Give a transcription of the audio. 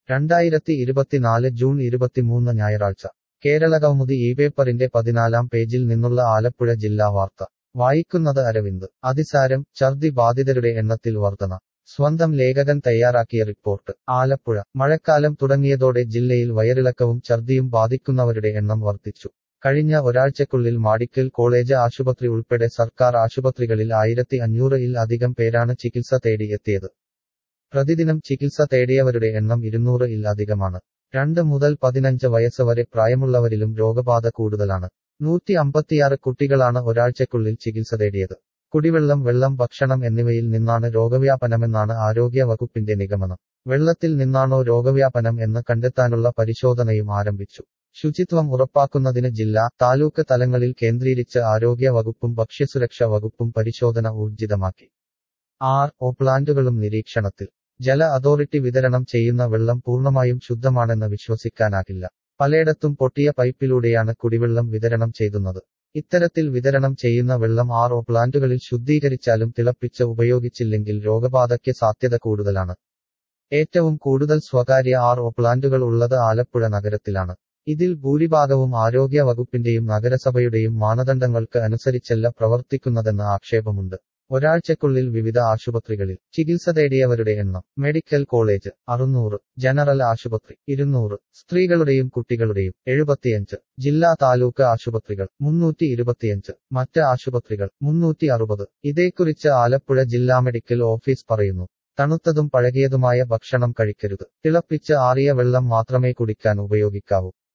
രണ്ടായിരത്തി ഇരുപത്തിനാല് ജൂൺ ഇരുപത്തിമൂന്ന് ഞായറാഴ്ച കേരള കൗമുദി ഈ പേപ്പറിന്റെ പതിനാലാം പേജിൽ നിന്നുള്ള ആലപ്പുഴ ജില്ലാ വാർത്ത വായിക്കുന്നത് അരവിന്ദ് അതിസാരം ഛർദി ബാധിതരുടെ എണ്ണത്തിൽ വർധന സ്വന്തം ലേഖകൻ തയ്യാറാക്കിയ റിപ്പോർട്ട് ആലപ്പുഴ മഴക്കാലം തുടങ്ങിയതോടെ ജില്ലയിൽ വയറിളക്കവും ഛർദിയും ബാധിക്കുന്നവരുടെ എണ്ണം വർദ്ധിച്ചു കഴിഞ്ഞ ഒരാഴ്ചക്കുള്ളിൽ മാഡിക്കൽ കോളേജ് ആശുപത്രി ഉൾപ്പെടെ സർക്കാർ ആശുപത്രികളിൽ ആയിരത്തി അഞ്ഞൂറ് ഇൽ അധികം പേരാണ് ചികിത്സ തേടി എത്തിയത് പ്രതിദിനം ചികിത്സ തേടിയവരുടെ എണ്ണം ഇരുന്നൂറ് ഇൽ അധികമാണ് രണ്ട് മുതൽ പതിനഞ്ച് വയസ്സ് വരെ പ്രായമുള്ളവരിലും രോഗബാധ കൂടുതലാണ് നൂറ്റി അമ്പത്തിയാറ് കുട്ടികളാണ് ഒരാഴ്ചക്കുള്ളിൽ ചികിത്സ തേടിയത് കുടിവെള്ളം വെള്ളം ഭക്ഷണം എന്നിവയിൽ നിന്നാണ് രോഗവ്യാപനമെന്നാണ് ആരോഗ്യ വകുപ്പിന്റെ നിഗമനം വെള്ളത്തിൽ നിന്നാണോ രോഗവ്യാപനം എന്ന് കണ്ടെത്താനുള്ള പരിശോധനയും ആരംഭിച്ചു ശുചിത്വം ഉറപ്പാക്കുന്നതിന് ജില്ലാ താലൂക്ക് തലങ്ങളിൽ കേന്ദ്രീകരിച്ച് ആരോഗ്യ വകുപ്പും ഭക്ഷ്യസുരക്ഷാ വകുപ്പും പരിശോധന ഊർജിതമാക്കി ആർ ഒ പ്ലാന്റുകളും നിരീക്ഷണത്തിൽ ജല അതോറിറ്റി വിതരണം ചെയ്യുന്ന വെള്ളം പൂർണ്ണമായും ശുദ്ധമാണെന്ന് വിശ്വസിക്കാനാകില്ല പലയിടത്തും പൊട്ടിയ പൈപ്പിലൂടെയാണ് കുടിവെള്ളം വിതരണം ചെയ്യുന്നത് ഇത്തരത്തിൽ വിതരണം ചെയ്യുന്ന വെള്ളം ആർ ഒ പ്ലാന്റുകളിൽ ശുദ്ധീകരിച്ചാലും തിളപ്പിച്ച് ഉപയോഗിച്ചില്ലെങ്കിൽ രോഗബാധയ്ക്ക് സാധ്യത കൂടുതലാണ് ഏറ്റവും കൂടുതൽ സ്വകാര്യ ആർ ഒ പ്ലാന്റുകൾ ഉള്ളത് ആലപ്പുഴ നഗരത്തിലാണ് ഇതിൽ ഭൂരിഭാഗവും ആരോഗ്യ വകുപ്പിന്റെയും നഗരസഭയുടെയും മാനദണ്ഡങ്ങൾക്ക് അനുസരിച്ചല്ല പ്രവർത്തിക്കുന്നതെന്ന് ആക്ഷേപമുണ്ട് ഒരാഴ്ചക്കുള്ളിൽ വിവിധ ആശുപത്രികളിൽ ചികിത്സ തേടിയവരുടെ എണ്ണം മെഡിക്കൽ കോളേജ് അറുന്നൂറ് ജനറൽ ആശുപത്രി ഇരുന്നൂറ് സ്ത്രീകളുടെയും കുട്ടികളുടെയും എഴുപത്തിയഞ്ച് ജില്ലാ താലൂക്ക് ആശുപത്രികൾ മുന്നൂറ്റി ഇരുപത്തിയഞ്ച് മറ്റ് ആശുപത്രികൾ മുന്നൂറ്റി അറുപത് ഇതേക്കുറിച്ച് ആലപ്പുഴ ജില്ലാ മെഡിക്കൽ ഓഫീസ് പറയുന്നു തണുത്തതും പഴകിയതുമായ ഭക്ഷണം കഴിക്കരുത് തിളപ്പിച്ച് ആറിയ വെള്ളം മാത്രമേ കുടിക്കാൻ ഉപയോഗിക്കാവൂ